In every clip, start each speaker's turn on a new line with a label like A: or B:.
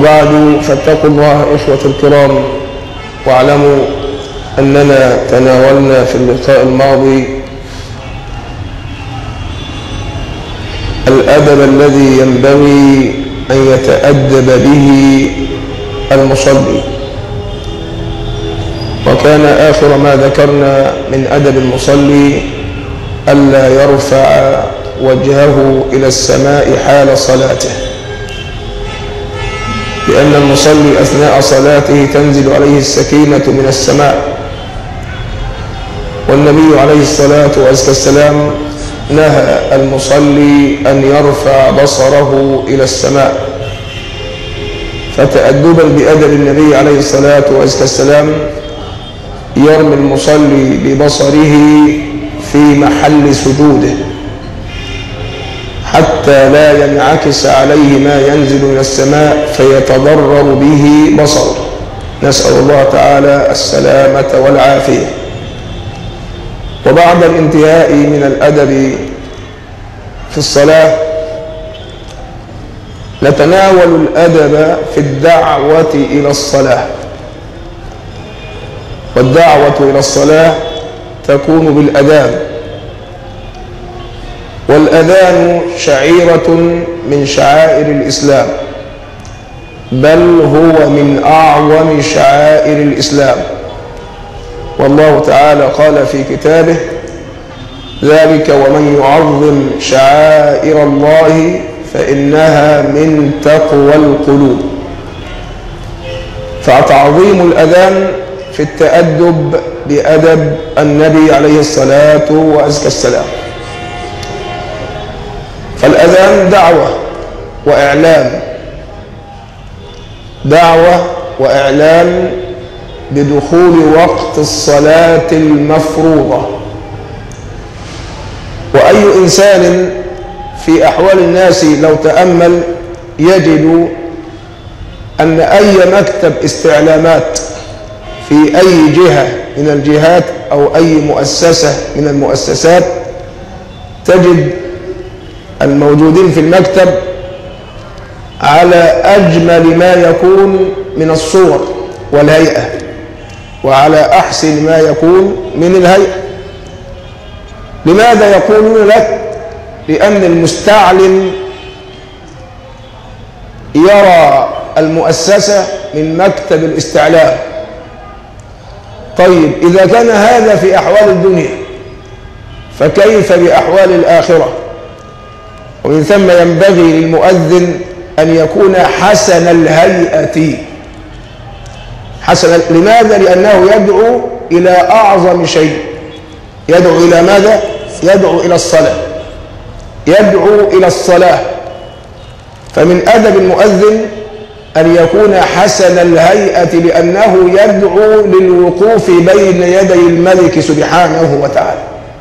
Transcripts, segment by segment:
A: وبعد فاتقوا الله إخوة الكرام واعلموا أننا تناولنا في اللقاء الماضي الأدب الذي ينبغي أن يتأدب به المصلي وكان آخر ما ذكرنا من أدب المصلي ألا يرفع وجهه إلى السماء حال صلاته لأن المصلي أثناء صلاته تنزل عليه السكينة من السماء والنبي عليه الصلاة والسلام نهى المصلي أن يرفع بصره إلى السماء فتأدبا بأدب النبي عليه الصلاة والسلام يرمي المصلي ببصره في محل سجوده حتى لا ينعكس عليه ما ينزل من السماء فيتضرر به بصره نسأل الله تعالى السلامة والعافية وبعد الانتهاء من الأدب في الصلاة نتناول الأدب في الدعوة إلى الصلاة والدعوة إلى الصلاة تكون بالأذان والأذان شعيرة من شعائر الإسلام بل هو من أعظم شعائر الإسلام والله تعالى قال في كتابه ذلك ومن يعظم شعائر الله فإنها من تقوى القلوب فتعظيم الأذان في التأدب بأدب النبي عليه الصلاة والسلام فالأذان دعوة وإعلام دعوة وإعلام بدخول وقت الصلاة المفروضة وأي إنسان في أحوال الناس لو تأمل يجد أن أي مكتب استعلامات في أي جهة من الجهات أو أي مؤسسة من المؤسسات تجد الموجودين في المكتب على أجمل ما يكون من الصور والهيئة وعلى أحسن ما يكون من الهيئة لماذا يقولون لك لأن المستعلم يرى المؤسسة من مكتب الاستعلام طيب إذا كان هذا في أحوال الدنيا فكيف بأحوال الآخرة ومن ثم ينبغي للمؤذن أن يكون حسن الهيئة حسن لماذا؟ لأنه يدعو إلى أعظم شيء يدعو إلى ماذا؟ يدعو إلى الصلاة يدعو إلى الصلاة فمن أدب المؤذن أن يكون حسن الهيئة لأنه يدعو للوقوف بين يدي الملك سبحانه وتعالى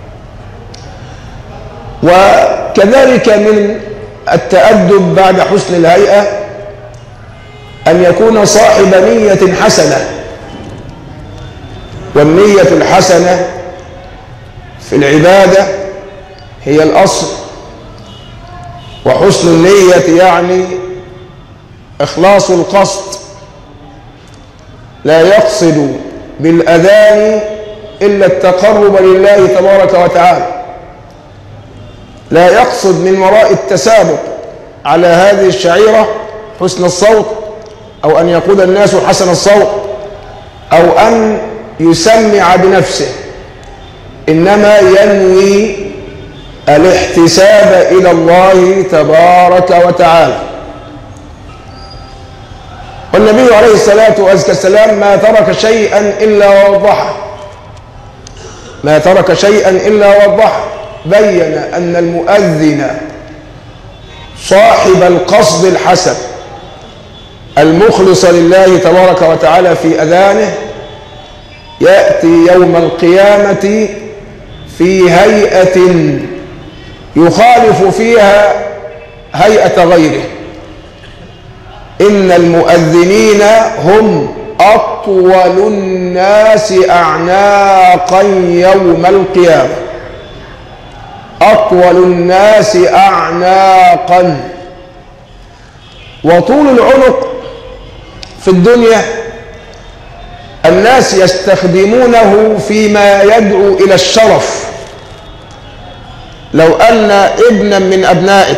A: وكذلك من التأدب بعد حسن الهيئة أن يكون صاحب نية حسنة والنية الحسنة في العبادة هي الأصل وحسن النية يعني إخلاص القصد لا يقصد بالأذان إلا التقرب لله تبارك وتعالى لا يقصد من وراء التسابق على هذه الشعيرة حسن الصوت أو أن يقول الناس حسن الصوت أو أن يسمع بنفسه إنما ينوي الاحتساب إلى الله تبارك وتعالى والنبي عليه الصلاة والسلام ما ترك شيئا إلا وضحه ما ترك شيئا إلا وضحه بين أن المؤذن صاحب القصد الحسن المخلص لله تبارك وتعالى في أذانه يأتي يوم القيامة في هيئة يخالف فيها هيئة غيره إن المؤذنين هم أطول الناس أعناقا يوم القيامة أطول الناس أعناقا وطول العنق في الدنيا الناس يستخدمونه فيما يدعو إلى الشرف لو أن ابنا من أبنائك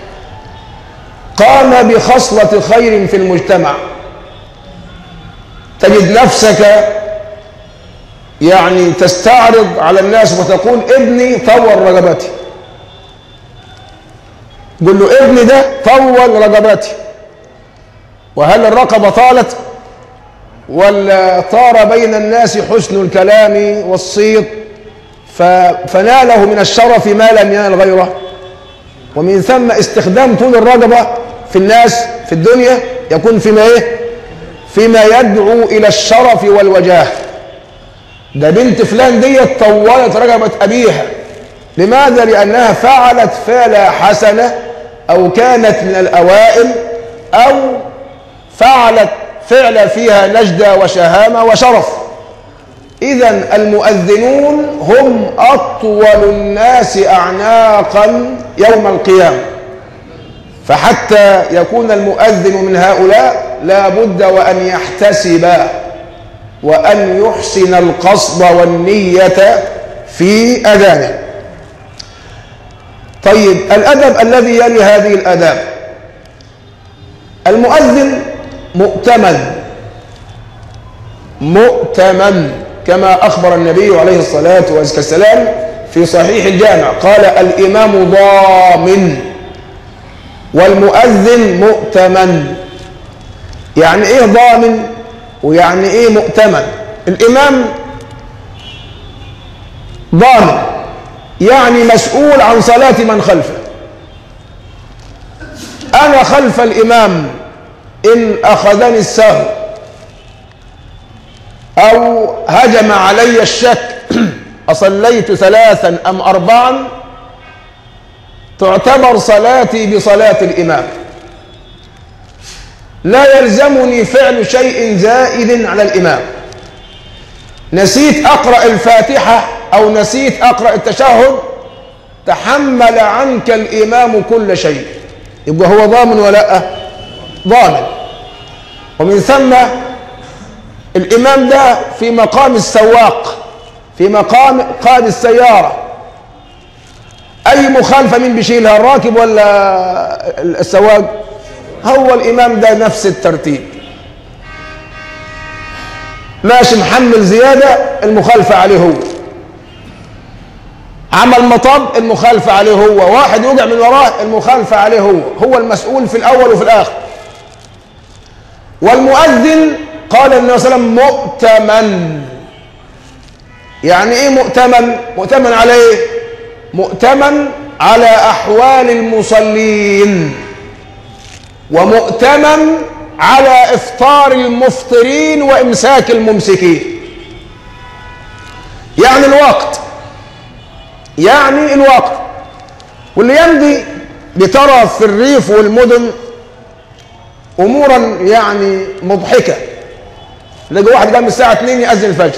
A: قام بخصلة خير في المجتمع تجد نفسك يعني تستعرض على الناس وتقول ابني طول رقبتي قل له ابني ده طول رقبتي وهل الرقبة طالت ولا طار بين الناس حسن الكلام والصيت فناله من الشرف ما لم ينال غيره ومن ثم استخدام طول الرقبة في الناس في الدنيا يكون فيما ايه فيما يدعو إلى الشرف والوجاه ده بنت فلان دي طولت رقبة أبيها لماذا؟ لأنها فعلت فعلة حسنة أو كانت من الأوائل أو فعلت فعل فيها نجدة وشهامة وشرف إذا المؤذنون هم أطول الناس أعناقا يوم القيامة فحتى يكون المؤذن من هؤلاء لا بد وأن يحتسب وأن يحسن القصد والنية في أذانه طيب الأدب الذي يلي هذه الآداب المؤذن مؤتمن مؤتمن كما أخبر النبي عليه الصلاة والسلام في صحيح الجامع قال الإمام ضامن والمؤذن مؤتمن يعني إيه ضامن ويعني إيه مؤتمن الإمام ضامن يعني مسؤول عن صلاة من خلفه أنا خلف الإمام إن أخذني السهو أو هجم علي الشك أصليت ثلاثا أم أربعا تعتبر صلاتي بصلاة الإمام لا يلزمني فعل شيء زائد على الإمام نسيت أقرأ الفاتحة أو نسيت أقرأ التشهد تحمل عنك الإمام كل شيء يبقى هو ضامن ولا ضامن ومن ثم الإمام ده في مقام السواق في مقام قائد السيارة أي مخالفة مين بيشيلها الراكب ولا السواق هو الإمام ده نفس الترتيب ماشي محمل زيادة المخالفة عليه هو عمل مطب المخالفة عليه هو واحد يوقع من وراه المخالفة عليه هو هو المسؤول في الأول وفي الآخر والمؤذن قال النبي صلى الله عليه وسلم مؤتمن يعني ايه مؤتمن مؤتمن على ايه مؤتمن على احوال المصلين ومؤتمن على افطار المفطرين وامساك الممسكين يعني الوقت يعني الوقت واللي يمضي بترى في الريف والمدن امورا يعني مضحكه تلاقي واحد قام الساعه 2 ياذن الفجر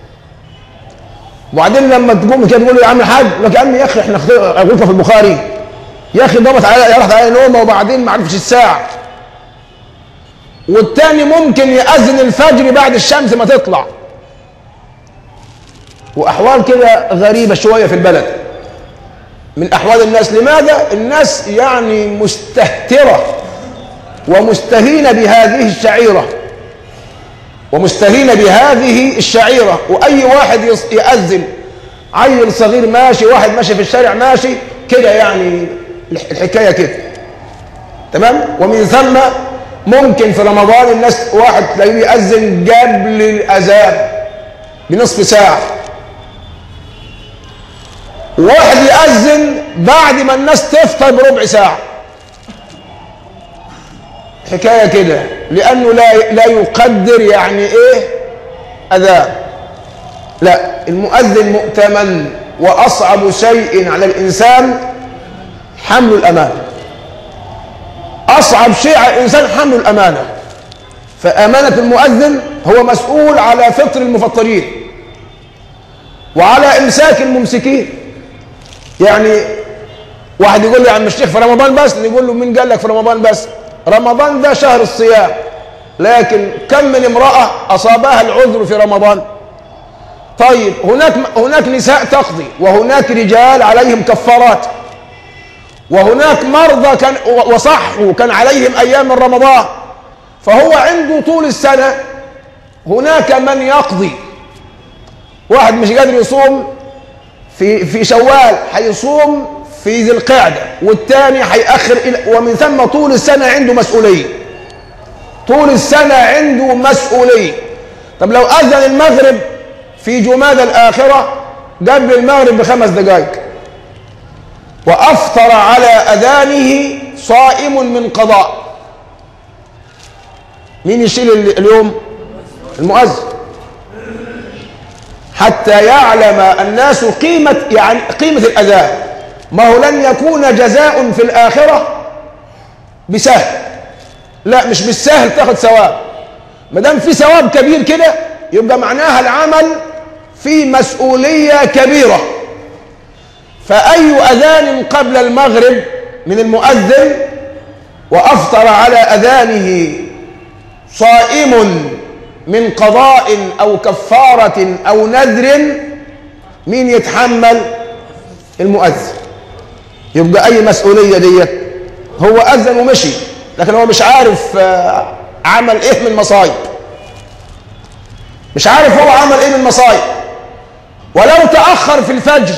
A: وبعدين لما تقوم كده تقول له يا عم الحاج لك يا عم يا اخي احنا غلطه في البخاري يا اخي ضبط على راحت على نومه وبعدين ما عرفش الساعه والتاني ممكن يأذن الفجر بعد الشمس ما تطلع وأحوال كده غريبة شوية في البلد من أحوال الناس لماذا؟ الناس يعني مستهترة ومستهينة بهذه الشعيرة ومستهينة بهذه الشعيرة وأي واحد يأذن عيل صغير ماشي واحد ماشي في الشارع ماشي كده يعني الحكاية كده تمام ومن ثم ممكن في رمضان الناس واحد تلاقيه يأذن قبل الأذان بنصف ساعة واحد يأذن بعد ما الناس تفطر بربع ساعة حكاية كده لأنه لا لا يقدر يعني إيه أذان لا المؤذن مؤتمن وأصعب شيء على الإنسان حمل الأمانة أصعب شيء على الإنسان حمل الأمانة فأمانة المؤذن هو مسؤول على فطر المفطرين وعلى إمساك الممسكين يعني واحد يقول لي يا عم الشيخ في رمضان بس نقول له مين قال لك في رمضان بس رمضان ده شهر الصيام لكن كم من امرأة أصابها العذر في رمضان طيب هناك هناك نساء تقضي وهناك رجال عليهم كفارات وهناك مرضى كان وصحوا كان عليهم أيام من رمضان فهو عنده طول السنة هناك من يقضي واحد مش قادر يصوم في في شوال هيصوم في ذي القعدة والتاني هيأخر إلى ومن ثم طول السنة عنده مسؤولية طول السنة عنده مسؤولية طب لو أذن المغرب في جماد الآخرة قبل المغرب بخمس دقائق وأفطر على أذانه صائم من قضاء مين يشيل اليوم المؤذن حتى يعلم الناس قيمة يعني قيمة الأذان ما هو لن يكون جزاء في الآخرة بسهل لا مش بالسهل تاخد ثواب ما دام في ثواب كبير كده يبقى معناها العمل في مسؤولية كبيرة فأي أذان قبل المغرب من المؤذن وأفطر على أذانه صائم من قضاء أو كفارة أو نذر مين يتحمل المؤذن يبقى أي مسؤولية ديت هو أذن ومشي لكن هو مش عارف عمل إيه من مصايب مش عارف هو عمل إيه من مصايب ولو تأخر في الفجر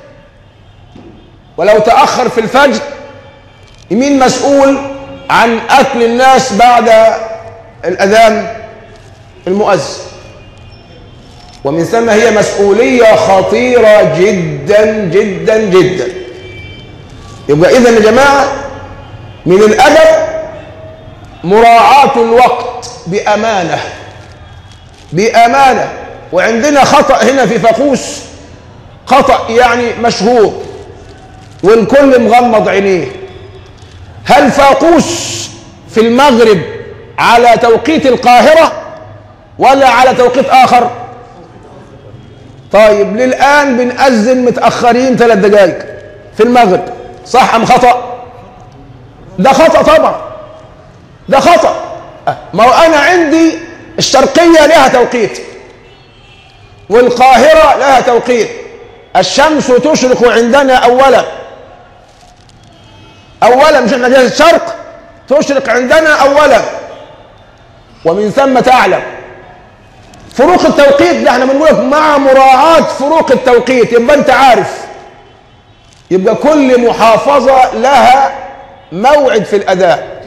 A: ولو تأخر في الفجر مين مسؤول عن أكل الناس بعد الأذان المؤذن ومن ثم هي مسؤولية خطيرة جدا جدا جدا يبقى إذا يا جماعة من الأدب مراعاة الوقت بأمانة بأمانة وعندنا خطأ هنا في فقوس خطأ يعني مشهور والكل مغمض عينيه هل فاقوس في المغرب على توقيت القاهرة ولا على توقيت آخر طيب للآن بنأذن متأخرين ثلاث دقائق في المغرب صح أم خطأ ده خطأ طبعا ده خطأ ما هو أنا عندي الشرقية لها توقيت والقاهرة لها توقيت الشمس تشرق عندنا أولا أولا مش احنا جهة الشرق تشرق عندنا أولا ومن ثم تعلم فروق التوقيت ده احنا بنقول لك مع مراعاة فروق التوقيت يبقى انت عارف يبقى كل محافظة لها موعد في الأداء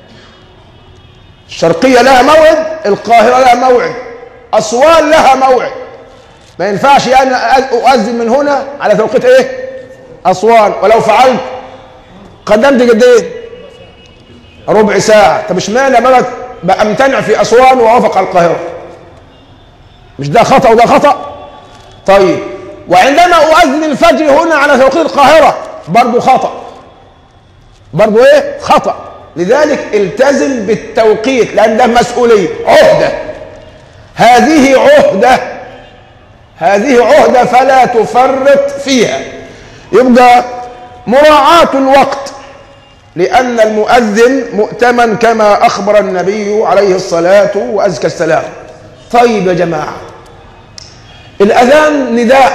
A: الشرقية لها موعد القاهرة لها موعد أسوان لها موعد ما ينفعش أنا أؤذن من هنا على توقيت إيه أسوان ولو فعلت قدمت قد إيه ربع ساعة طب اشمعنى بقى بأمتنع في أسوان وأوافق على القاهرة مش ده خطأ وده خطأ طيب وعندما أؤذن الفجر هنا على توقيت القاهرة برضو خطأ برضو إيه خطأ لذلك التزم بالتوقيت لأن ده مسؤولية عهدة هذه عهدة هذه عهدة فلا تفرط فيها يبقى مراعاة الوقت لأن المؤذن مؤتمن كما أخبر النبي عليه الصلاة وأزكى السلام طيب يا جماعة الأذان نداء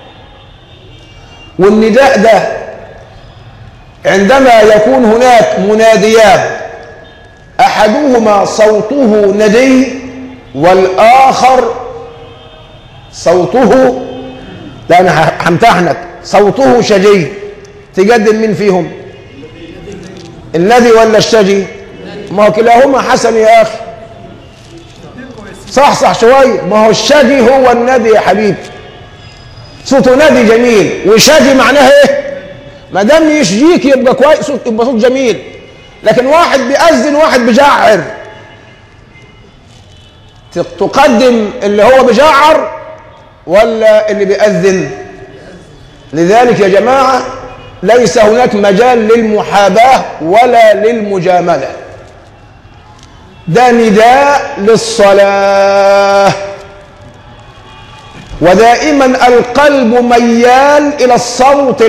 A: والنداء ده عندما يكون هناك مناديان أحدهما صوته ندي والآخر صوته لا أنا همتحنك صوته شجي تقدم مين فيهم الذي ولا الشجي ما هو كلاهما حسن يا أخي صح صح شوية ما هو الشجي هو النبي يا حبيبي صوته نبي جميل وشجي معناه ايه ما دام يشجيك يبقى كويس يبقى صوت جميل لكن واحد بيأذن واحد بيجعر تقدم اللي هو بيجعر ولا اللي بيأذن لذلك يا جماعة ليس هناك مجال للمحاباة ولا للمجاملة ده نداء للصلاة ودائما القلب ميال إلى الصوت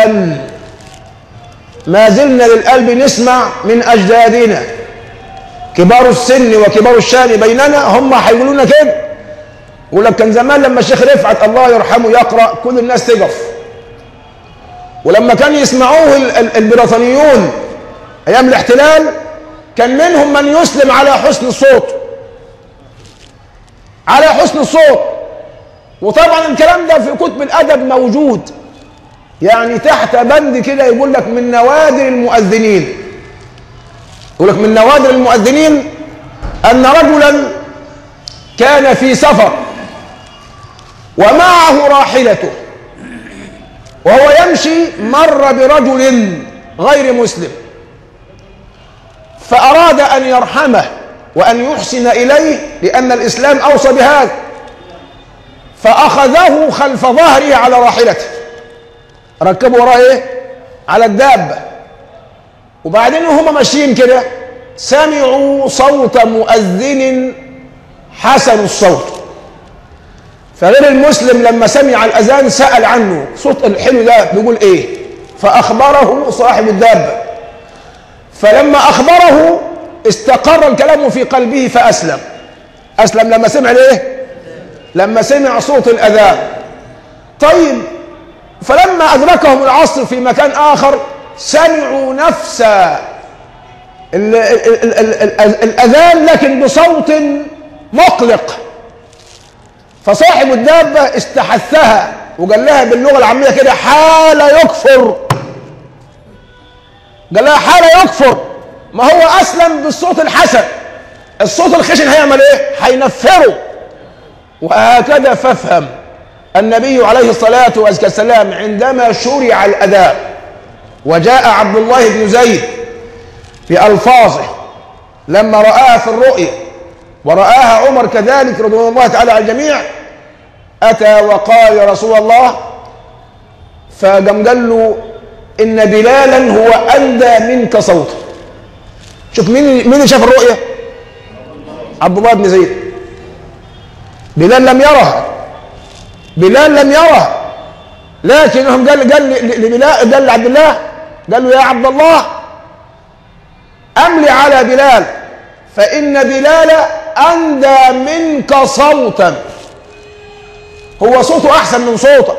A: الحسن ما زلنا للقلب نسمع من أجدادنا كبار السن وكبار الشان بيننا هم هيقولوا لنا كده يقول لك كان زمان لما الشيخ رفعت الله يرحمه يقرا كل الناس تقف ولما كان يسمعوه ال- ال- البريطانيون ايام الاحتلال كان منهم من يسلم على حسن الصوت على حسن الصوت وطبعا الكلام ده في كتب الادب موجود يعني تحت بند كده يقول لك من نوادر المؤذنين يقول لك من نوادر المؤذنين ان رجلا كان في سفر ومعه راحلته وهو يمشي مر برجل غير مسلم فأراد أن يرحمه وأن يحسن إليه لأن الإسلام أوصى بهذا فأخذه خلف ظهره على راحلته ركبوا وراه إيه؟ على الدابة وبعدين وهم ماشيين كده سمعوا صوت مؤذن حسن الصوت فغير المسلم لما سمع الأذان سأل عنه صوت الحلو ده بيقول إيه فأخبره صاحب الدابة فلما أخبره استقر الكلام في قلبه فأسلم أسلم لما سمع ليه لما سمع صوت الأذان طيب فلما أدركهم العصر في مكان آخر سمعوا نفس ال- ال- ال- ال- ال- الأذان لكن بصوت مقلق فصاحب الدابة استحثها وقال لها باللغة العامية كده حال يكفر قال لها حال يكفر ما هو أسلم بالصوت الحسن الصوت الخشن هيعمل ايه هينفره وهكذا فافهم النبي عليه الصلاة والسلام عندما شرع الأذان وجاء عبد الله بن زيد بألفاظه لما رآها في الرؤيا ورآها عمر كذلك رضوان الله تعالى على الجميع أتى وقال يا رسول الله فقام قال له إن بلالا هو أندى منك صوتا شوف مين مين اللي شاف الرؤيا عبد الله بن زيد بلال لم يرها بلال لم يرها لكنهم قال قال لبلال قال لعبد الله قال له يا عبد الله أملي على بلال فإن بلال أندى منك صوتا هو صوته أحسن من صوتك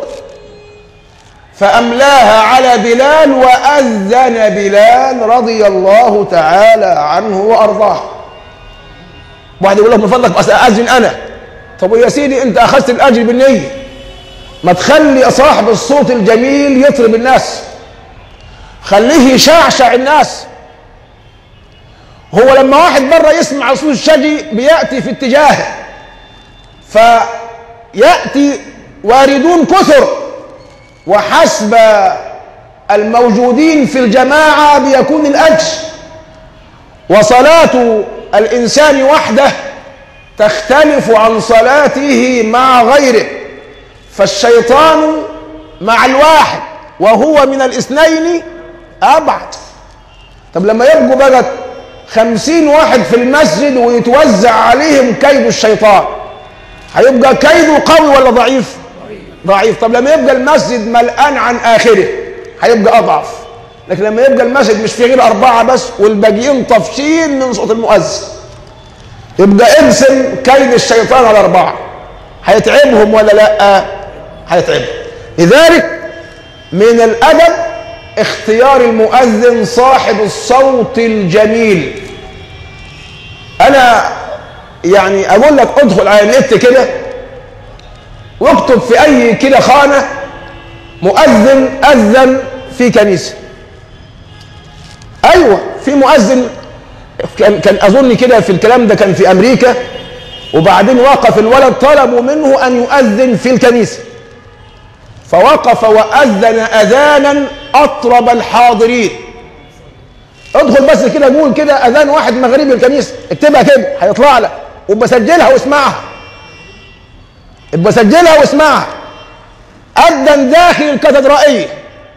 A: فأملاها على بلال وأذن بلال رضي الله تعالى عنه وأرضاه واحد يقول لك من فضلك بس أذن أنا طب يا سيدي أنت أخذت الأجر بالنية ما تخلي صاحب الصوت الجميل يطرب الناس خليه يشعشع الناس هو لما واحد بره يسمع صوت الشجي بيأتي في اتجاهه فيأتي واردون كثر وحسب الموجودين في الجماعة بيكون الأجر وصلاة الإنسان وحده تختلف عن صلاته مع غيره فالشيطان مع الواحد وهو من الاثنين أبعد طب لما يبقوا بقى خمسين واحد في المسجد ويتوزع عليهم كيد الشيطان هيبقى كيده قوي ولا ضعيف ضعيف طب لما يبقى المسجد ملآن عن آخره هيبقى أضعف لكن لما يبقى المسجد مش فيه غير أربعة بس والباقيين طفشين من صوت المؤذن يبقى ارسم كيد الشيطان على أربعة هيتعبهم ولا لا هيتعبهم لذلك من الأدب اختيار المؤذن صاحب الصوت الجميل أنا يعني أقول لك ادخل على النت كده واكتب في أي كده خانة مؤذن أذن في كنيسة أيوة في مؤذن كان, كان أظن كده في الكلام ده كان في أمريكا وبعدين وقف الولد طلبوا منه أن يؤذن في الكنيسة فوقف وأذن أذانا أطرب الحاضرين ادخل بس كده قول كده أذان واحد مغربي الكنيسة اكتبها كده هيطلع لك وبسجلها واسمعها بسجلها واسمعها أذن داخل الكاتدرائية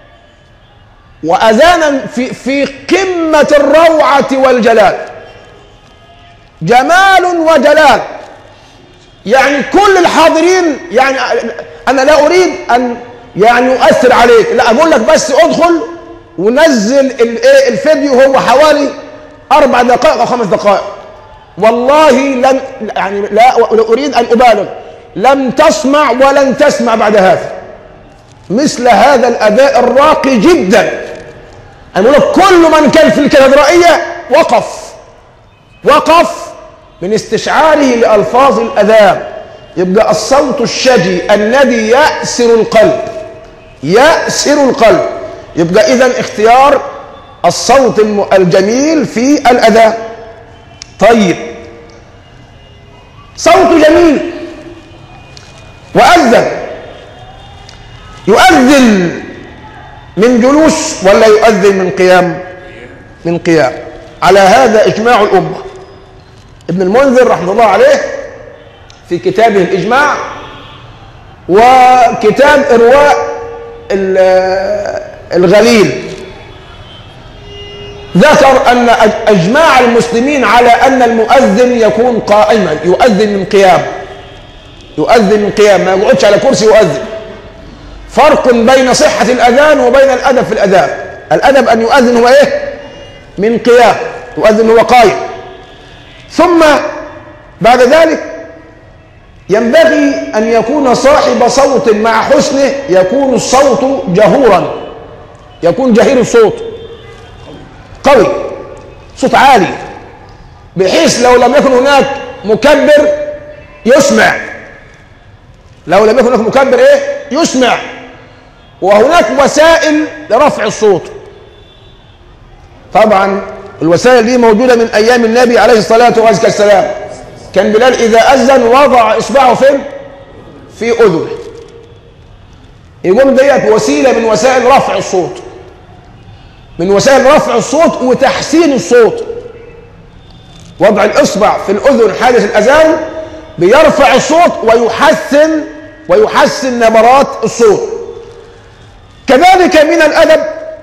A: وأذانا في في قمة الروعة والجلال جمال وجلال يعني كل الحاضرين يعني أنا لا أريد أن يعني أؤثر عليك لا أقول لك بس ادخل ونزل الايه الفيديو هو حوالي أربع دقائق أو خمس دقائق والله لن يعني لا أريد أن أبالغ لم تصمع ولن تسمع بعد هذا مثل هذا الأداء الراقي جدا أنا لك كل من كان في الكاتدرائية وقف وقف من استشعاره لألفاظ الأذان يبقى الصوت الشجي الذي يأسر القلب يأسر القلب يبقى إذا اختيار الصوت الجميل في الأذان طيب صوت جميل وأذن يؤذن من جلوس ولا يؤذن من قيام من قيام على هذا إجماع الأمة ابن المنذر رحمه الله عليه في كتابه الإجماع وكتاب إرواء الغليل ذكر أن أجماع المسلمين على أن المؤذن يكون قائما يؤذن من قيام يؤذن من قيام ما يقعدش على كرسي يؤذن فرق بين صحة الأذان وبين الأدب في الأذان الأدب أن يؤذن هو إيه من قيام يؤذن هو قائم ثم بعد ذلك ينبغي أن يكون صاحب صوت مع حسنه يكون الصوت جهورا يكون جهير الصوت قوي صوت عالي بحيث لو لم يكن هناك مكبر يسمع لو لم يكن هناك مكبر ايه يسمع وهناك وسائل لرفع الصوت طبعا الوسائل دي موجودة من أيام النبي عليه الصلاة والسلام كان بلال إذا أذن وضع إصبعه فين في أذنه يقوم ديت وسيلة من وسائل رفع الصوت من وسائل رفع الصوت وتحسين الصوت وضع الإصبع في الأذن حادث الأذان بيرفع الصوت ويحسن ويحسن نبرات الصوت كذلك من الأدب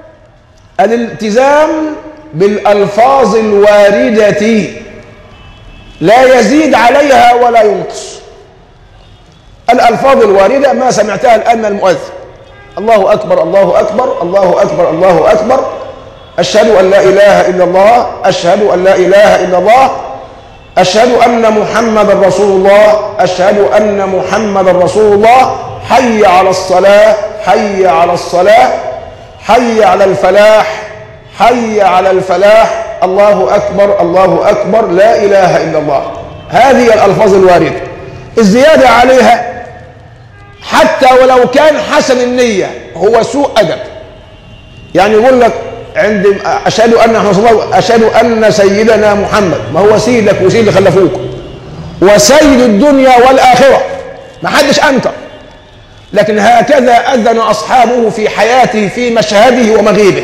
A: الالتزام بالألفاظ الواردة لا يزيد عليها ولا ينقص الألفاظ الواردة ما سمعتها الآن من المؤذن الله أكبر الله أكبر الله أكبر الله أكبر أشهد أن لا إله إلا الله أشهد أن لا إله إلا الله أشهد أن محمد رسول الله أشهد أن محمد رسول الله حي على الصلاة حي على الصلاة حي على الفلاح حي على الفلاح الله أكبر الله أكبر لا إله إلا الله هذه الألفاظ الواردة الزيادة عليها حتى ولو كان حسن النية هو سوء أدب يعني يقول لك عند أشهد أن الله أشهد أن سيدنا محمد ما هو سيدك وسيد اللي خلفوك وسيد الدنيا والآخرة ما حدش أنكر لكن هكذا أذن أصحابه في حياته في مشهده ومغيبه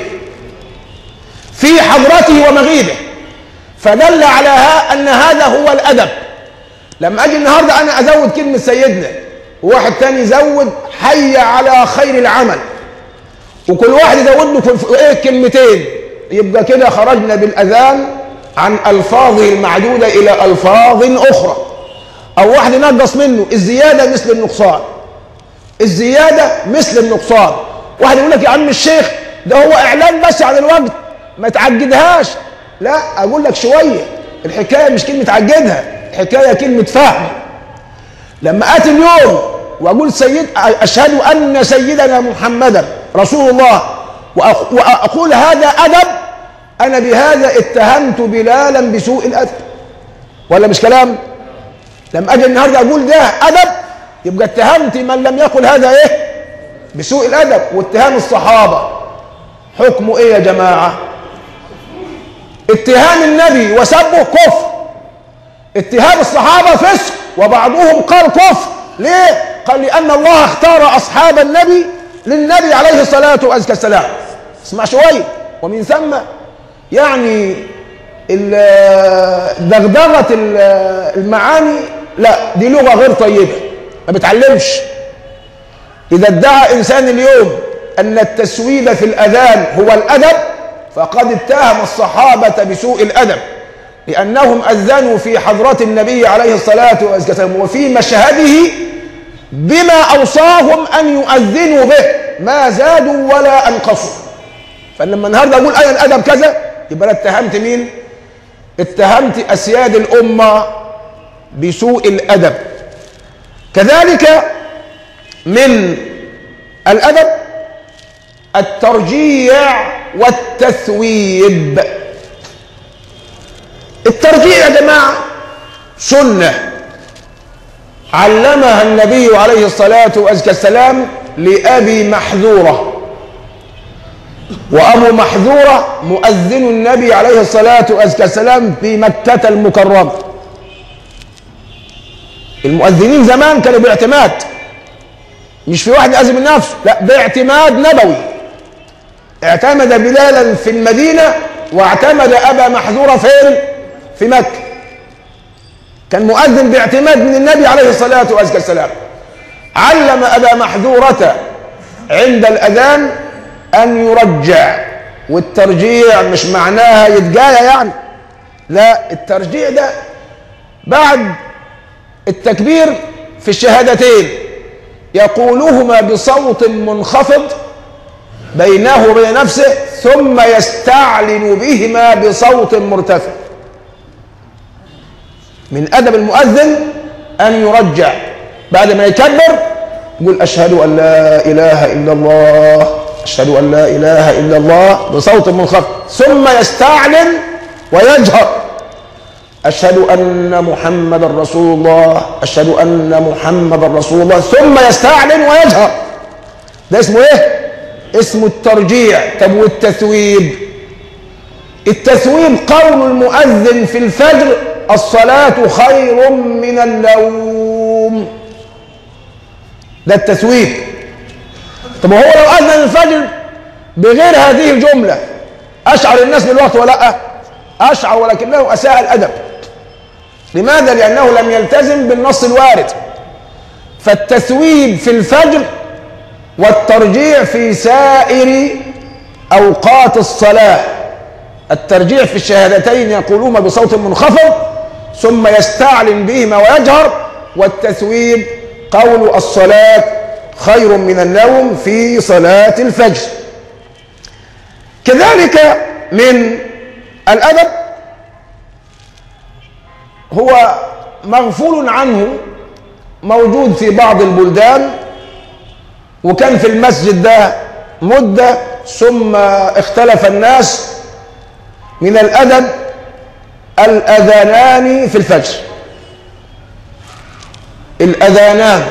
A: في حضرته ومغيبه فدل على ها أن هذا هو الأدب لما أجي النهاردة أنا أزود كلمة سيدنا وواحد تاني يزود حي على خير العمل وكل واحد يزود له ايه كلمتين يبقى كده خرجنا بالاذان عن الفاظه المعدوده الى الفاظ اخرى او واحد ينقص منه الزياده مثل النقصان الزياده مثل النقصان واحد يقول لك يا عم الشيخ ده هو اعلان بس عن الوقت ما تعجدهاش لا اقول لك شويه الحكايه مش كلمه تعجدها الحكايه كلمه فهم لما اتي اليوم واقول سيد اشهد ان سيدنا محمدا رسول الله واقول هذا ادب انا بهذا اتهمت بلالا بسوء الادب ولا مش كلام لما اجي النهارده اقول ده ادب يبقى اتهمت من لم يقل هذا ايه بسوء الادب واتهام الصحابه حكمه ايه يا جماعه اتهام النبي وسبه كفر اتهام الصحابه فسق وبعضهم قال كفر ليه قال لان الله اختار اصحاب النبي للنبي عليه الصلاه والسلام اسمع شويه ومن ثم يعني دغدغه المعاني لا دي لغه غير طيبه ما بتعلمش اذا ادعى انسان اليوم ان التسويد في الاذان هو الادب فقد اتهم الصحابه بسوء الادب لانهم اذنوا في حضره النبي عليه الصلاه والسلام وفي مشهده بما اوصاهم ان يؤذنوا به ما زادوا ولا انقصوا فلما النهارده اقول انا الادب كذا يبقى انا اتهمت مين اتهمت أسياد الأمة بسوء الأدب كذلك من الأدب الترجيع والتثويب الترجيع يا جماعة سنة علمها النبي عليه الصلاة والسلام لأبي محذورة وأبو محذورة مؤذن النبي عليه الصلاة والسلام في مكة المكرمة المؤذنين زمان كانوا باعتماد مش في واحد يأذن من نفسه لا باعتماد نبوي اعتمد بلالا في المدينة واعتمد أبا محذورة فين في مكة كان مؤذن باعتماد من النبي عليه الصلاة والسلام علم أبا محذورة عند الأذان أن يرجع والترجيع مش معناها يتجاية يعني لا الترجيع ده بعد التكبير في الشهادتين يقولهما بصوت منخفض بينه وبين نفسه ثم يستعلن بهما بصوت مرتفع من أدب المؤذن أن يرجع بعد ما يكبر يقول أشهد أن لا إله إلا الله أشهد أن لا إله إلا الله بصوت منخفض ثم يستعلن ويجهر أشهد أن محمد رسول الله أشهد أن محمد رسول الله ثم يستعلن ويجهر ده اسمه إيه؟ اسمه الترجيع طب والتثويب التثويب قول المؤذن في الفجر الصلاة خير من النوم ده التثويب طب هو لو أذن الفجر بغير هذه الجملة أشعر الناس بالوقت ولا لا أشعر ولكنه أساء الأدب لماذا؟ لأنه لم يلتزم بالنص الوارد فالتثويب في الفجر والترجيع في سائر أوقات الصلاة الترجيع في الشهادتين يقولون بصوت منخفض ثم يستعلن بهما ويجهر والتثويب قول الصلاة خير من النوم في صلاة الفجر كذلك من الأدب هو مغفول عنه موجود في بعض البلدان وكان في المسجد ده مدة ثم اختلف الناس من الأدب الأذانان في الفجر الأذانان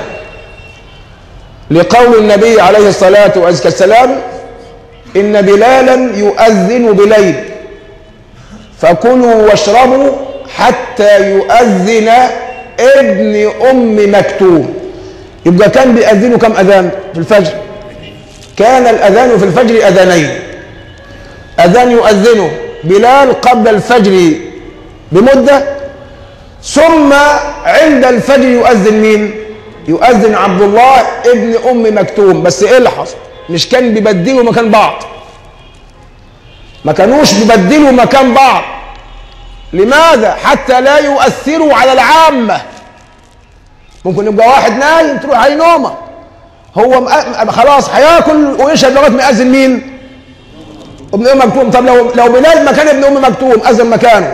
A: لقول النبي عليه الصلاة والسلام إن بلالا يؤذن بليل فكلوا واشربوا حتى يؤذن ابن أم مكتوم يبقى كان بيأذنوا كم أذان في الفجر كان الأذان في الفجر أذانين أذان يؤذنه بلال قبل الفجر بمدة ثم عند الفجر يؤذن مين يؤذن عبد الله ابن أم مكتوم بس إيه اللي حصل مش كان بيبدلوا مكان بعض ما كانوش بيبدلوا مكان بعض لماذا حتى لا يؤثروا على العامة ممكن يبقى واحد نايم تروح عليه نومه هو مأ... خلاص هياكل ويشهد لغايه ما يأذن مين؟ ابن ام مكتوم طب لو لو بلال مكان ابن ام مكتوم اذن مكانه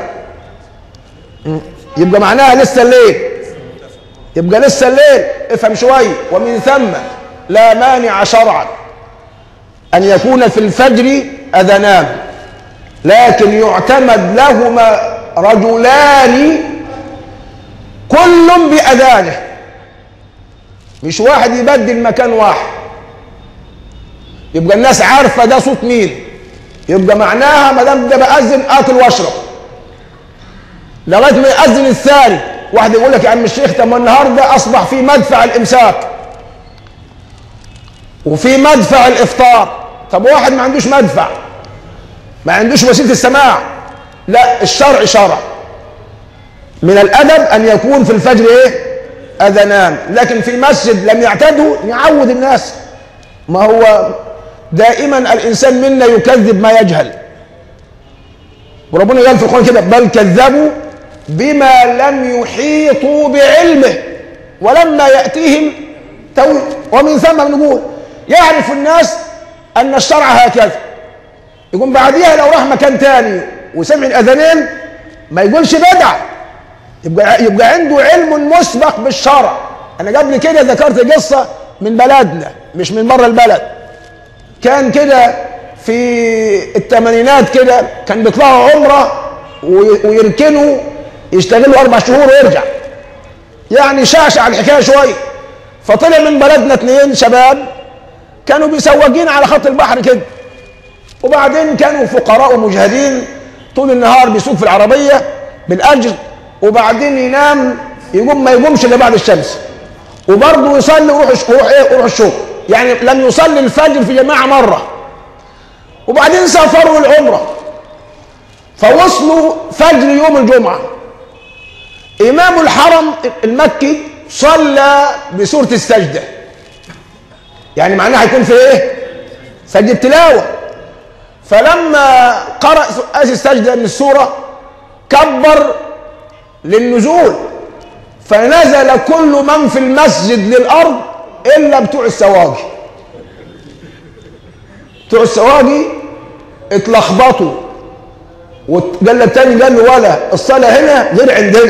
A: يبقى معناها لسه الليل يبقى لسه الليل افهم شويه ومن ثم لا مانع شرعا ان يكون في الفجر اذانان لكن يعتمد لهما رجلان كل باذانه مش واحد يبدل مكان واحد يبقى الناس عارفه ده صوت مين يبقى معناها ما دام ده باذن اكل واشرب لغايه ما ياذن الثاني واحد يقول لك يا عم الشيخ طب النهارده اصبح في مدفع الامساك وفي مدفع الافطار طب واحد ما عندوش مدفع ما عندوش وسيله السماع لا الشرع شرع من الادب ان يكون في الفجر ايه اذنان لكن في مسجد لم يعتدوا يعود الناس ما هو دائما الانسان منا يكذب ما يجهل وربنا قال في القران كده بل كذبوا بما لم يحيطوا بعلمه ولما ياتيهم توي ومن ثم نقول يعرف الناس ان الشرع هكذا يقوم بعديها لو راح مكان تاني وسمع الاذانين ما يقولش بدعة يبقى يبقى عنده علم مسبق بالشرع انا قبل كده ذكرت قصة من بلدنا مش من بره البلد كان كده في الثمانينات كده كان بيطلعوا عمرة وي- ويركنوا يشتغلوا أربع شهور ويرجع يعني شعشع الحكاية شوية فطلع من بلدنا اثنين شباب كانوا بيسوقين على خط البحر كده وبعدين كانوا فقراء ومجهدين طول النهار بيسوق في العربية بالأجر وبعدين ينام يقوم ما يقومش إلا بعد الشمس وبرضه يصلي ويروح يروح ايه يروح الشغل يعني لم يصلي الفجر في جماعة مرة وبعدين سافروا العمرة فوصلوا فجر يوم الجمعة إمام الحرم المكي صلى بسورة السجدة يعني معناها هيكون في إيه؟ سجدة تلاوة فلما قرأ آية السجدة من السورة كبر للنزول فنزل كل من في المسجد للأرض إلا بتوع السواقي بتوع السواقي اتلخبطوا وقال التاني قال له ولا الصلاة هنا غير عندنا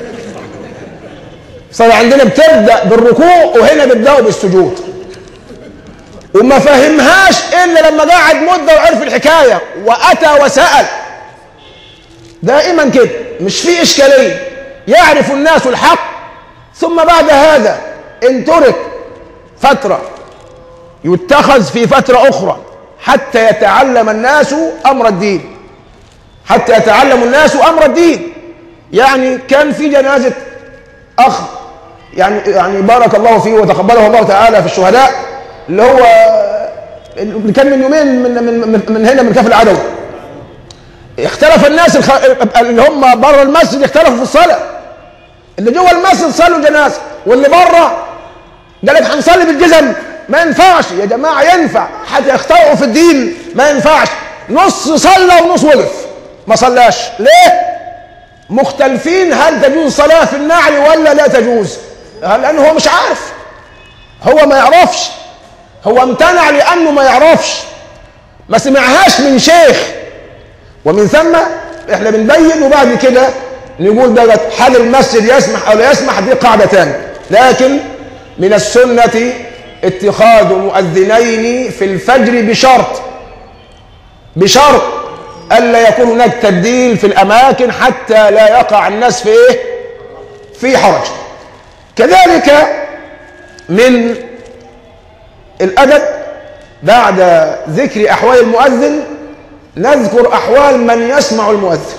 A: الصلاة عندنا بتبدأ بالركوع وهنا بيبدأوا بالسجود وما فهمهاش إلا لما قعد مدة وعرف الحكاية وأتى وسأل دائما كده مش في إشكالية يعرف الناس الحق ثم بعد هذا إن ترك فترة يتخذ في فترة أخرى حتى يتعلم الناس أمر الدين حتى يتعلم الناس أمر الدين يعني كان في جنازة أخ يعني يعني بارك الله فيه وتقبله الله تعالى في الشهداء اللي هو اللي كان من يومين من من من, من هنا من كفر العدوي اختلف الناس الخ... اللي هم بره المسجد اختلفوا في الصلاه اللي جوه المسجد صلوا جنازه واللي بره قال لك هنصلي بالجزم ما ينفعش يا جماعه ينفع حتى يخترعوا في الدين ما ينفعش نص صلى ونص وقف ما صلاش ليه مختلفين هل تجوز الصلاه في النعل ولا لا تجوز لانه هو مش عارف هو ما يعرفش هو امتنع لانه ما يعرفش ما سمعهاش من شيخ ومن ثم احنا بنبين وبعد كده نقول بقى هل المسجد يسمح او لا يسمح دي قاعده ثانيه لكن من السنه اتخاذ مؤذنين في الفجر بشرط بشرط الا يكون هناك تبديل في الاماكن حتى لا يقع الناس في ايه في حرج كذلك من الادب بعد ذكر احوال المؤذن نذكر احوال من يسمع المؤذن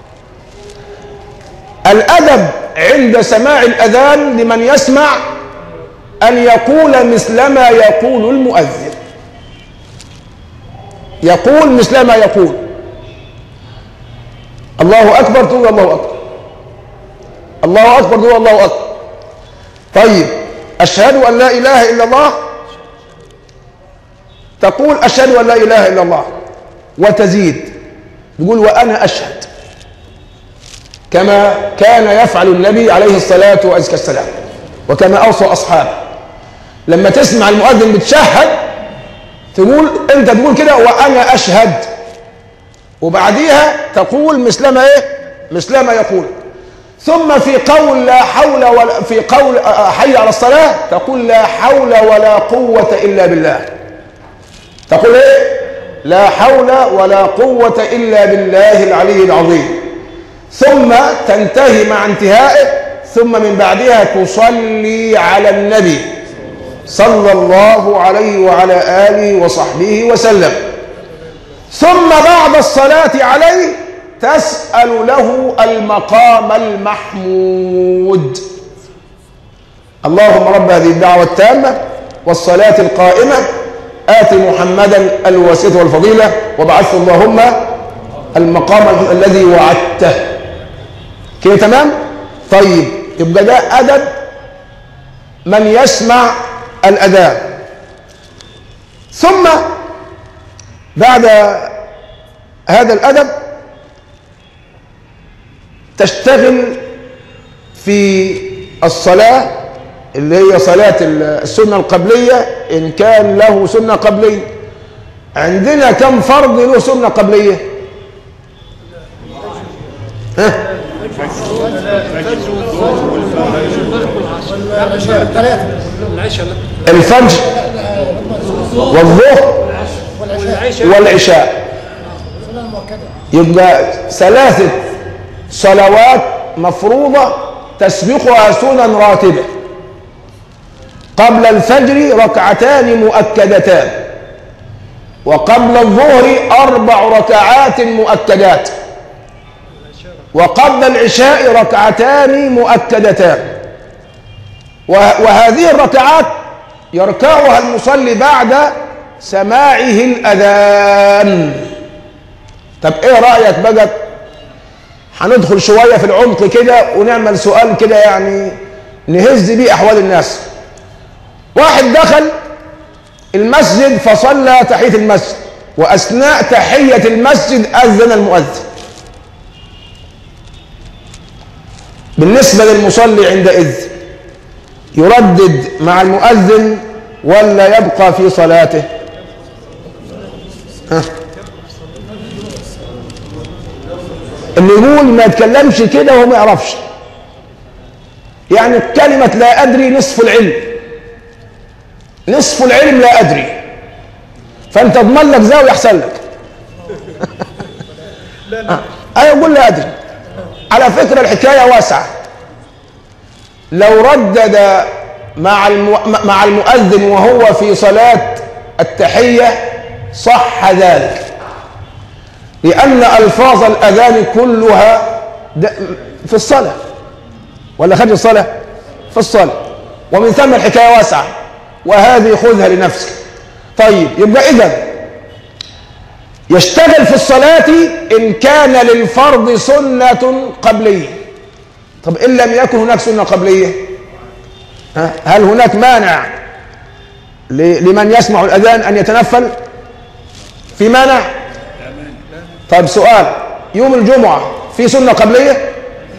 A: الادب عند سماع الاذان لمن يسمع ان يقول مثلما يقول المؤذن يقول مثلما يقول الله اكبر تقول الله اكبر الله اكبر تقول الله اكبر طيب اشهد ان لا اله الا الله تقول اشهد ان لا اله الا الله وتزيد تقول وانا اشهد كما كان يفعل النبي عليه الصلاه وازكى السلام وكما اوصى اصحابه لما تسمع المؤذن بتشهد تقول انت تقول كده وانا اشهد وبعديها تقول مثلما ايه مثلما يقول ثم في قول لا حول ولا في قول حي على الصلاه تقول لا حول ولا قوه الا بالله تقول ايه لا حول ولا قوه الا بالله العلي العظيم ثم تنتهي مع انتهائه ثم من بعدها تصلي على النبي صلى الله عليه وعلى اله وصحبه وسلم ثم بعد الصلاه عليه تسال له المقام المحمود اللهم رب هذه الدعوه التامه والصلاه القائمه ات محمدا الواسطه والفضيله وابعثه اللهم المقام الذي وعدته كده تمام طيب يبقى ده ادب من يسمع الأذان ثم بعد هذا الأدب تشتغل في الصلاة اللي هي صلاة السنة القبلية إن كان له سنة قبلية عندنا كم فرض له سنة قبلية ها الفجر والظهر والعشاء يبقى ثلاثة صلوات مفروضة تسبقها سنن راتبة قبل الفجر ركعتان مؤكدتان وقبل الظهر أربع ركعات مؤكدات وقبل العشاء ركعتان مؤكدتان وهذه الركعات يركعها المصلي بعد سماعه الأذان طب ايه رأيك بقى هندخل شوية في العمق كده ونعمل سؤال كده يعني نهز بيه أحوال الناس واحد دخل المسجد فصلى تحية المسجد وأثناء تحية المسجد أذن المؤذن بالنسبة للمصلي عندئذ يردد مع المؤذن ولا يبقى في صلاته ها. اللي يقول ما يتكلمش كده وهو ما يعرفش يعني كلمة لا أدري نصف العلم نصف العلم لا أدري فأنت اضمن لك زاوية أحسن لك آه. أنا أقول لا أدري على فكرة الحكاية واسعة لو ردد مع المو... مع المؤذن وهو في صلاة التحية صح ذلك لأن ألفاظ الأذان كلها في الصلاة ولا خارج الصلاة في الصلاة ومن ثم الحكاية واسعة وهذه خذها لنفسك طيب يبقى إذا يشتغل في الصلاة إن كان للفرض سنة قبلية طب إن لم يكن هناك سنة قبلية هل هناك مانع لمن يسمع الأذان أن يتنفل في مانع طيب سؤال يوم الجمعة في سنة قبلية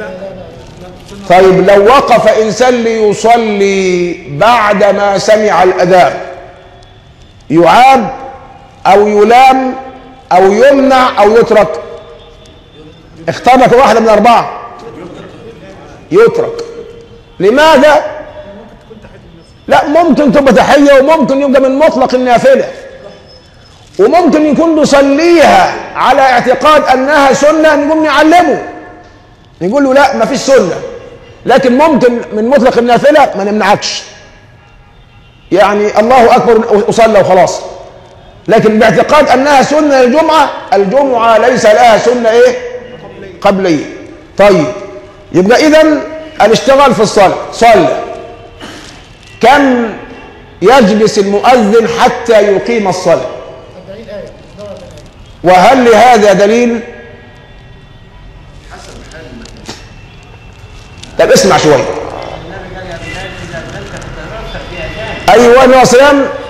A: طيب لو وقف إنسان ليصلي بعدما سمع الأذان يعاب أو يلام أو يمنع أو يترك اختار لك واحدة من أربعة يترك لماذا؟ لا ممكن تبقى تحية وممكن يبقى من مطلق النافلة وممكن يكون نصليها على اعتقاد أنها سنة نقوم نعلمه نقول له لا ما فيش سنة لكن ممكن من مطلق النافلة ما نمنعكش يعني الله أكبر أصلى وخلاص لكن باعتقاد أنها سنة الجمعة الجمعة ليس لها سنة إيه قبلية طيب يبقى إذا الاشتغال في الصلاة صلى كم يجلس المؤذن حتى يقيم الصلاة وهل لهذا دليل طب اسمع شوية أيوة النبي صلى الله عليه وسلم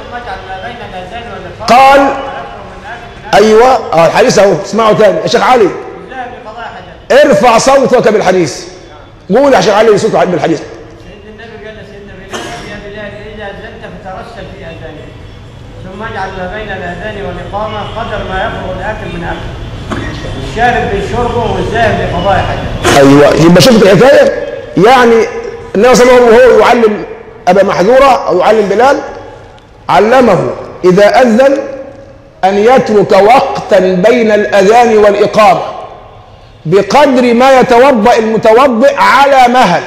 A: قال أيوة اه الحديث أهو اسمعوا تاني يا شيخ علي ارفع صوتك بالحديث قول يا شيخ علي صوتك بالحديث
B: سيدنا النبي قال لسيدنا بلال يا بلال اذا اذنت فترسل في اذانك ثم اجعل ما بين الاذان والاقامه قدر ما يفرغ الاكل من اكله الشارب بشربه والذاهب لقضاء حاجته
A: ايوه يبقى شفت الحكايه يعني النبي صلى الله عليه وسلم وهو يعلم ابا محذوره او يعلم بلال علمه اذا اذن ان يترك وقتا بين الاذان والاقامه بقدر ما يتوضا المتوضئ على مهل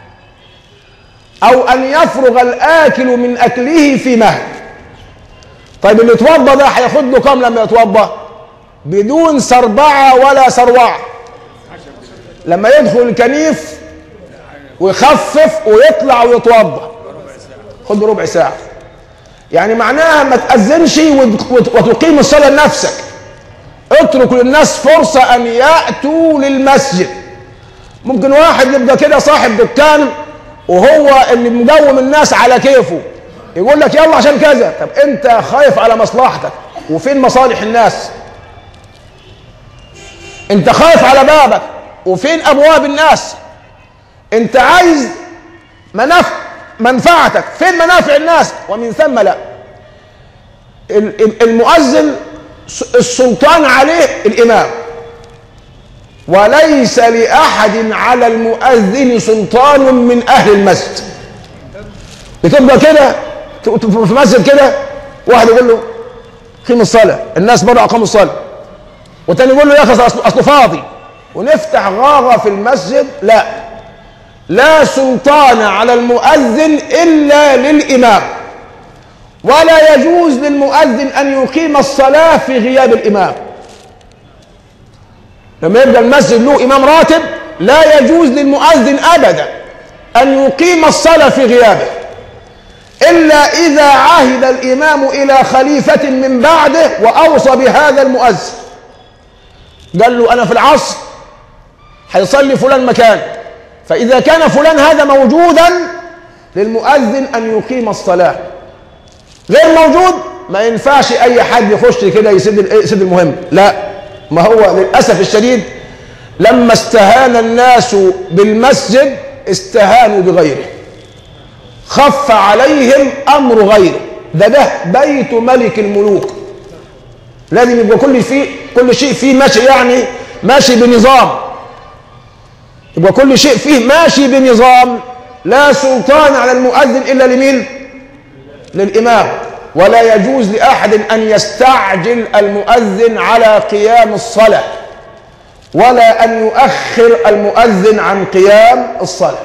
A: او ان يفرغ الاكل من اكله في مهل طيب اللي يتوضا ده هياخد له كام لما يتوضا بدون سربعه ولا سروعه لما يدخل الكنيف ويخفف ويطلع ويتوضا خد ربع ساعه يعني معناها ما تأذنش وتقيم الصلاة لنفسك اترك للناس فرصة أن يأتوا للمسجد ممكن واحد يبقى كده صاحب دكان وهو اللي مقوم الناس على كيفه يقول لك يلا عشان كذا طب انت خايف على مصلحتك وفين مصالح الناس انت خايف على بابك وفين ابواب الناس انت عايز منافع منفعتك فين منافع الناس ومن ثم لا المؤذن السلطان عليه الامام وليس لأحد على المؤذن سلطان من أهل المسجد بتبقى كده ت- في مسجد كده واحد يقول له قيم الصلاة الناس بره أقاموا الصلاة والتاني يقول له يا أخي أصل أصله فاضي ونفتح غاغة في المسجد لا لا سلطان على المؤذن إلا للإمام ولا يجوز للمؤذن أن يقيم الصلاة في غياب الإمام لما يبقى المسجد له إمام راتب لا يجوز للمؤذن أبدا أن يقيم الصلاة في غيابه إلا إذا عهد الإمام إلى خليفة من بعده وأوصى بهذا المؤذن قال له أنا في العصر هيصلي فلان مكان فإذا كان فلان هذا موجودا للمؤذن أن يقيم الصلاة غير موجود ما ينفعش أي حد يخش كده يسد يسد المهم لا ما هو للأسف الشديد لما استهان الناس بالمسجد استهانوا بغيره خف عليهم أمر غيره ده ده بيت ملك الملوك لازم يبقى كل فيه كل شيء فيه ماشي يعني ماشي بنظام يبقى كل شيء فيه ماشي بنظام لا سلطان على المؤذن إلا لمين للإمام ولا يجوز لأحد أن يستعجل المؤذن على قيام الصلاة ولا أن يؤخر المؤذن عن قيام الصلاة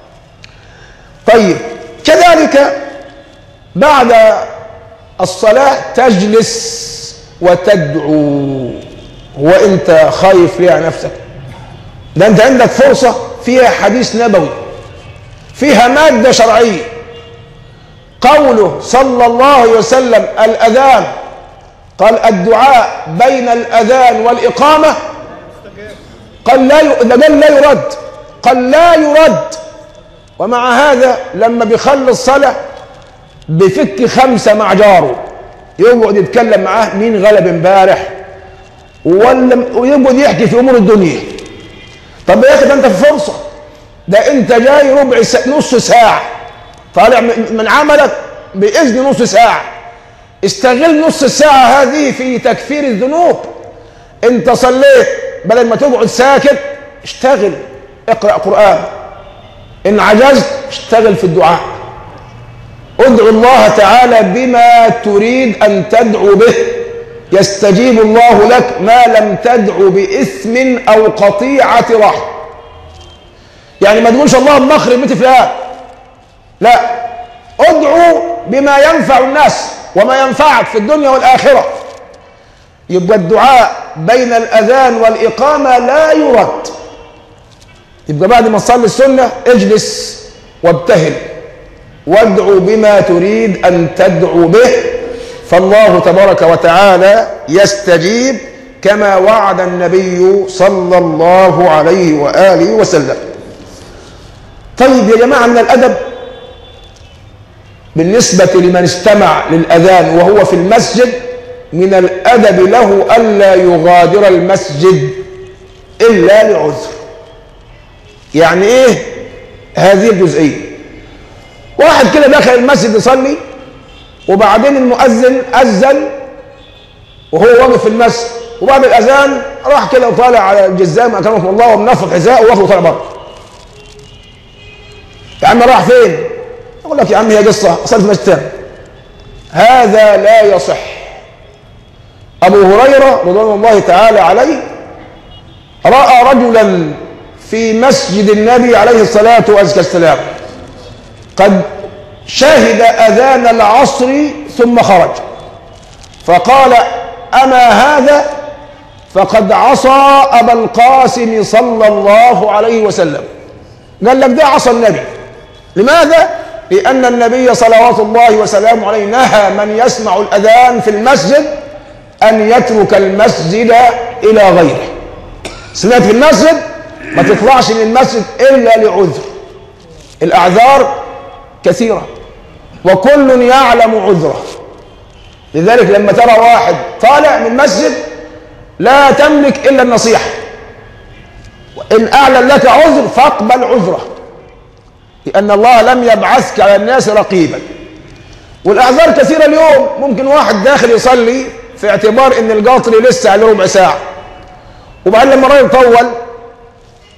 A: طيب كذلك بعد الصلاة تجلس وتدعو وانت خايف ليه على نفسك ده انت عندك فرصة فيها حديث نبوي فيها مادة شرعية قوله صلى الله عليه وسلم الأذان قال الدعاء بين الأذان والإقامة قال لا ي... قال لا يرد قال لا يرد ومع هذا لما بيخلي الصلاة بفك خمسة مع جاره يقعد يتكلم معاه مين غلب امبارح ولا ويقعد يحكي في امور الدنيا طب يا اخي ده انت في فرصه ده انت جاي ربع ساعة نص ساعه طالع من عملك باذن نص ساعه استغل نص الساعه هذه في تكفير الذنوب انت صليت بدل ما تقعد ساكت اشتغل اقرا قران ان عجزت اشتغل في الدعاء ادعو الله تعالى بما تريد ان تدعو به يستجيب الله لك ما لم تدعو باثم او قطيعه رحم يعني ما تقولش اللهم اخرب بيت فلان لا ادعو بما ينفع الناس وما ينفعك في الدنيا والاخره يبقى الدعاء بين الاذان والاقامه لا يرد يبقى بعد ما تصلي السنه اجلس وابتهل وادعو بما تريد ان تدعو به فالله تبارك وتعالى يستجيب كما وعد النبي صلى الله عليه واله وسلم طيب يا جماعه من الادب بالنسبه لمن استمع للاذان وهو في المسجد من الادب له الا يغادر المسجد الا لعذر يعني ايه هذه الجزئيه واحد كده دخل المسجد يصلي وبعدين المؤذن أذن وهو واقف في المسجد وبعد الأذان راح كده وطالع على الجزام أكرمكم الله ومنفض حذاءه وواخده وطالع بره يا عم راح فين؟ يقول لك يا عم هي قصة صلت مسجد تاني هذا لا يصح أبو هريرة رضوان الله تعالى عليه رأى رجلا في مسجد النبي عليه الصلاة والسلام قد شهد أذان العصر ثم خرج فقال أما هذا فقد عصى أبا القاسم صلى الله عليه وسلم قال لك ده عصى النبي لماذا؟ لأن النبي صلوات الله وسلامه عليه نهى من يسمع الأذان في المسجد أن يترك المسجد إلى غيره سمعت في المسجد ما تطلعش من المسجد إلا لعذر الأعذار كثيرة وكل يعلم عذره لذلك لما ترى واحد طالع من مسجد لا تملك إلا النصيحة وإن أعلن لك عذر فاقبل عذره لأن الله لم يبعثك على الناس رقيبا والأعذار كثيرة اليوم ممكن واحد داخل يصلي في اعتبار إن القاطري لسه عليه ربع ساعة وبعدين لما الراجل طول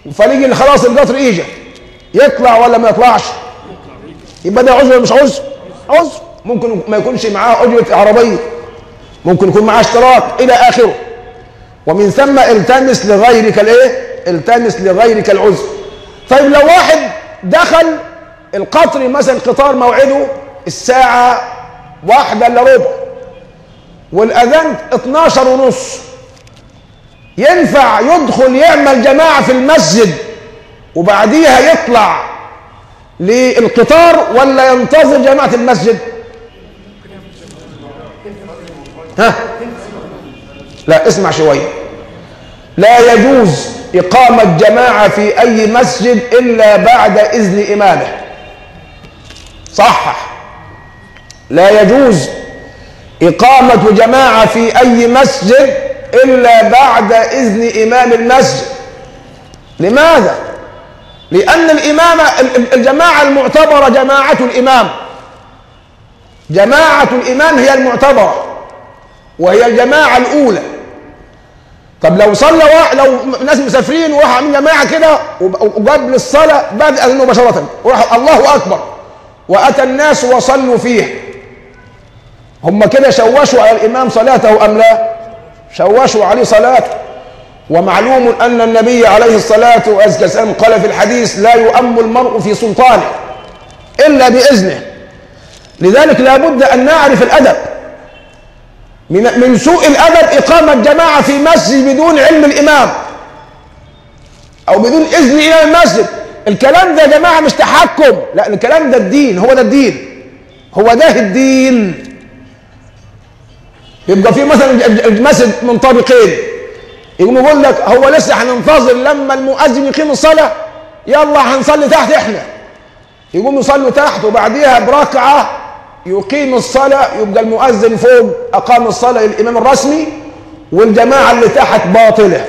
A: فنيجي خلاص القطر اجى يطلع ولا ما يطلعش يبقى ده عذر ولا مش عذر عذر ممكن ما يكونش معاه اجره عربيه ممكن يكون معاه اشتراك الى اخره ومن ثم التمس لغيرك الايه التمس لغيرك العذر طيب لو واحد دخل القطر مثلا قطار موعده الساعة واحدة الا ربع والأذان 12 ونص ينفع يدخل يعمل جماعة في المسجد وبعديها يطلع للقطار ولا ينتظر جماعة المسجد ها لا اسمع شوية لا يجوز إقامة جماعة في أي مسجد إلا بعد إذن إمامه صحح لا يجوز إقامة جماعة في أي مسجد إلا بعد إذن إمام المسجد لماذا؟ لأن الإمام الجماعة المعتبرة جماعة الإمام جماعة الإمام هي المعتبرة وهي الجماعة الأولى طب لو صلى واحد لو ناس مسافرين وراح عاملين جماعة كده وقبل الصلاة بعد أذن مباشرة وراح الله أكبر وأتى الناس وصلوا فيه هم كده شوشوا على الإمام صلاته أم لا شوشوا عليه صلاته ومعلوم أن النبي عليه الصلاة والسلام قال في الحديث لا يؤم المرء في سلطانه إلا بإذنه لذلك لا بد أن نعرف الأدب من, من سوء الأدب إقامة جماعة في مسجد بدون علم الإمام أو بدون إذن إمام المسجد الكلام ده يا جماعة مش تحكم لا الكلام ده الدين هو ده الدين هو ده الدين يبقى في مثلا المسجد من طابقين يقوم يقول لك هو لسه هننتظر لما المؤذن يقيم الصلاة يلا هنصلي تحت احنا يقوم يصلوا تحت وبعديها بركعة يقيم الصلاة يبقى المؤذن فوق أقام الصلاة للإمام الرسمي والجماعة اللي تحت باطلة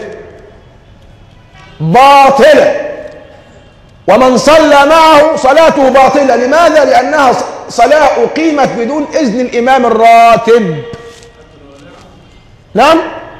A: باطلة ومن صلى معه صلاته باطلة لماذا؟ لأنها صلاة أقيمت بدون إذن الإمام الراتب نعم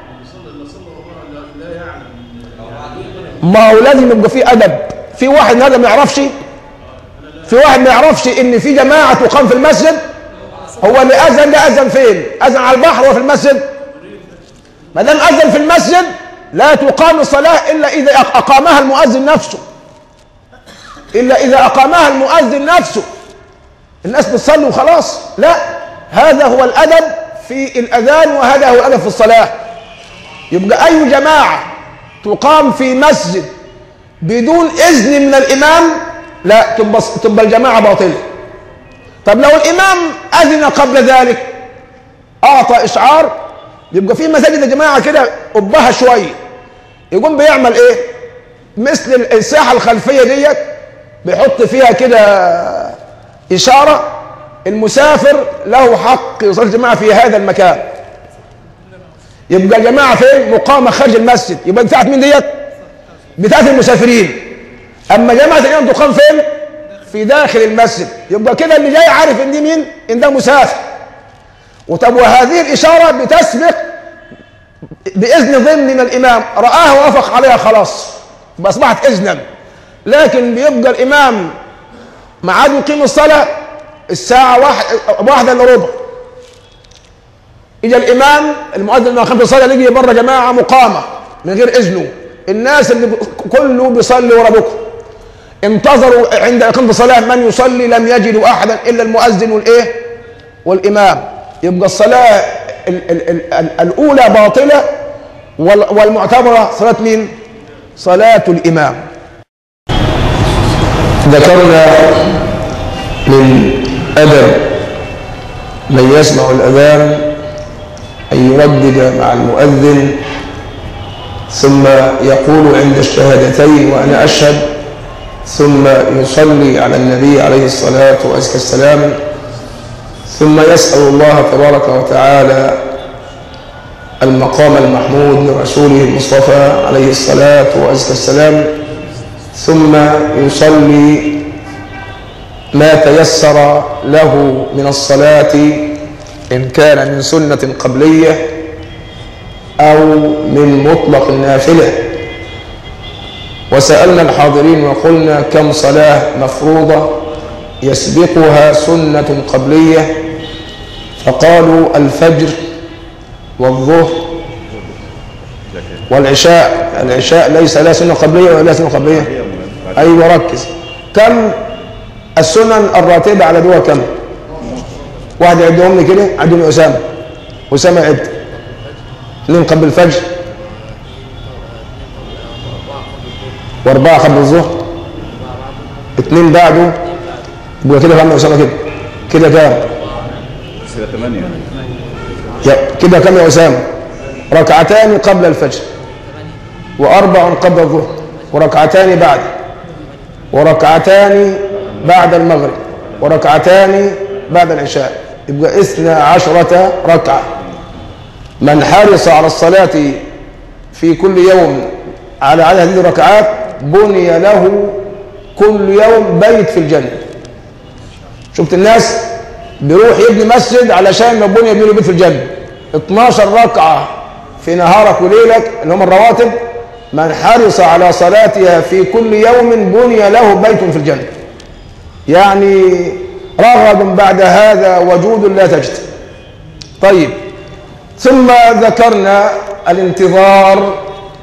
A: ما هو لازم يبقى فيه أدب في واحد هذا ما يعرفش في واحد ما يعرفش ان في جماعة تقام في المسجد هو اللي أذن ده أذن فين أذن على البحر وفي المسجد ما دام أذن في المسجد لا تقام الصلاة إلا إذا أقامها المؤذن نفسه إلا إذا أقامها المؤذن نفسه الناس بتصلي وخلاص لا هذا هو الأدب في الأذان وهذا هو الأدب في الصلاة يبقى أي جماعة تقام في مسجد بدون إذن من الإمام لا تبقى, تبقى الجماعة باطلة طب لو الإمام أذن قبل ذلك أعطى إشعار يبقى في مساجد يا جماعة كده قبها شوية يقوم بيعمل إيه مثل الساحة الخلفية ديت بيحط فيها كده إشارة المسافر له حق يصلي الجماعة في هذا المكان يبقى جماعة فين مقامة خارج المسجد يبقى بتاعت مين ديت بتاعت المسافرين أما جماعة الإمام تقام فين في داخل المسجد يبقى كده اللي جاي عارف ان دي مين ان ده مسافر وطب وهذه الإشارة بتسبق بإذن ضمن من الإمام رآها ووافق عليها خلاص يبقى أصبحت إذنا لكن بيبقى الإمام معاد يقيم الصلاة الساعة واحد واحدة إلا ربع إجا الإمام المؤذن لما خمس الصلاة يجي بره جماعة مقامة من غير إذنه الناس اللي كله بيصلي ورا بكم انتظروا عند إقامة الصلاة من يصلي لم يجدوا أحدا إلا المؤذن والإيه والإمام يبقى الصلاة ال ال ال الأولى باطلة والمعتبرة صلاة مين؟ صلاة الإمام ذكرنا من أدب من يسمع الأذان أن يردد مع المؤذن ثم يقول عند الشهادتين وأنا أشهد ثم يصلي على النبي عليه الصلاة والسلام ثم يسأل الله تبارك وتعالى المقام المحمود لرسوله المصطفى عليه الصلاة والسلام ثم يصلي ما تيسر له من الصلاة إن كان من سنة قبلية أو من مطلق النافلة وسألنا الحاضرين وقلنا كم صلاة مفروضة يسبقها سنة قبلية فقالوا الفجر والظهر والعشاء العشاء ليس لا سنة قبلية ولا سنة قبلية أيوة ركز كم السنن الراتبة على دول كم واحد يعدهم لي كده عدوني أسامة أسامة عد اثنين قبل الفجر وأربعة قبل الظهر اثنين بعده يبقى كده كام يا أسامة كده كده كام
C: كده ثمانية
A: يا- كده كم يا أسامة ركعتان قبل الفجر وأربع قبل الظهر وركعتان بعد وركعتان بعد المغرب وركعتان بعد العشاء يبقى اثنى عشرة ركعة من حرص على الصلاة في كل يوم على عدد هذه الركعات بني له كل يوم بيت في الجنة شفت الناس بيروح يبني مسجد علشان ربنا يبني له بيت في الجنة 12 ركعة في نهارك وليلك اللي هم الرواتب من حرص على صلاتها في كل يوم بني له بيت في الجنة يعني رغد بعد هذا وجود لا تجد طيب ثم ذكرنا الانتظار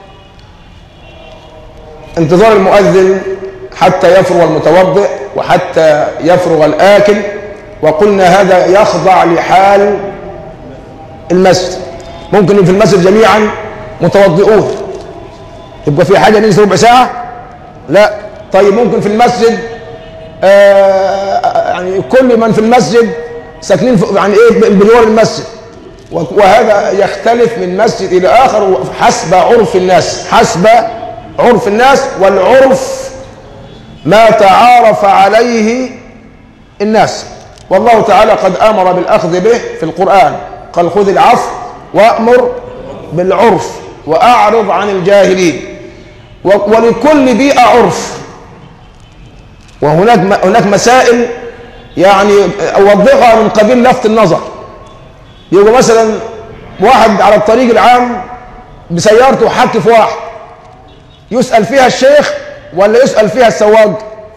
A: انتظار المؤذن حتى يفرغ المتوضئ وحتى يفرغ الآكل وقلنا هذا يخضع لحال المسجد ممكن في المسجد جميعا متوضئون يبقى في حاجة نجلس ربع ساعة لا طيب ممكن في المسجد آه يعني كل من في المسجد ساكنين في- يعني ايه بجوار المسجد وهذا يختلف من مسجد الى اخر حسب عرف الناس حسب عرف الناس والعرف ما تعارف عليه الناس والله تعالى قد امر بالاخذ به في القران قال خذ العفو وامر بالعرف واعرض عن الجاهلين و- ولكل بيئه عرف وهناك هناك مسائل يعني اوضحها من قبيل لفت النظر يبقى مثلا واحد على الطريق العام بسيارته حك في واحد يسأل فيها الشيخ ولا يسأل فيها السواق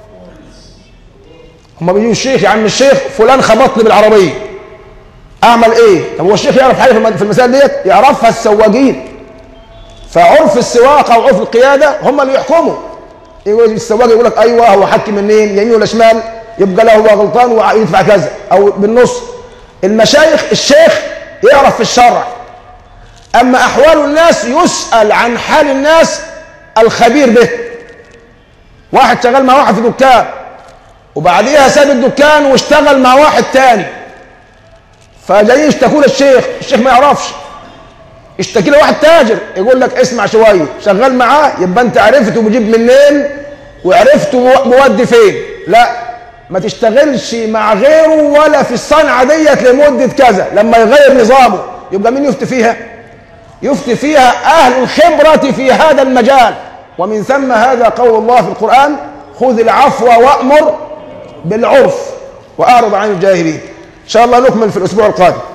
A: هما بيجوا الشيخ يا عم الشيخ فلان خبطني بالعربية أعمل إيه؟ طب هو الشيخ يعرف حاجة في الم- في المسائل ديت؟ يعرفها السواقين فعرف السواقة وعرف القيادة هم اللي يحكموا يقول السواق يقول لك أيوه هو حك منين يمين ولا شمال يبقى له هو غلطان ويدفع كذا أو بالنص المشايخ الشيخ يعرف في الشرع أما أحوال الناس يسأل عن حال الناس الخبير به واحد شغال مع واحد في دكان وبعديها ساب الدكان واشتغل مع واحد تاني فجايين يشتكوا للشيخ الشيخ ما يعرفش اشتكي له واحد تاجر يقول لك اسمع شويه شغال معاه يبقى انت عرفت بيجيب منين وعرفت مودي فين لا ما تشتغلش مع غيره ولا في الصنعه ديت لمده كذا لما يغير نظامه يبقى مين يفتي فيها يفتي فيها اهل الخبره في هذا المجال ومن ثم هذا قول الله في القران خذ العفو وامر بالعرف واعرض عن الجاهلين ان شاء الله نكمل في الاسبوع القادم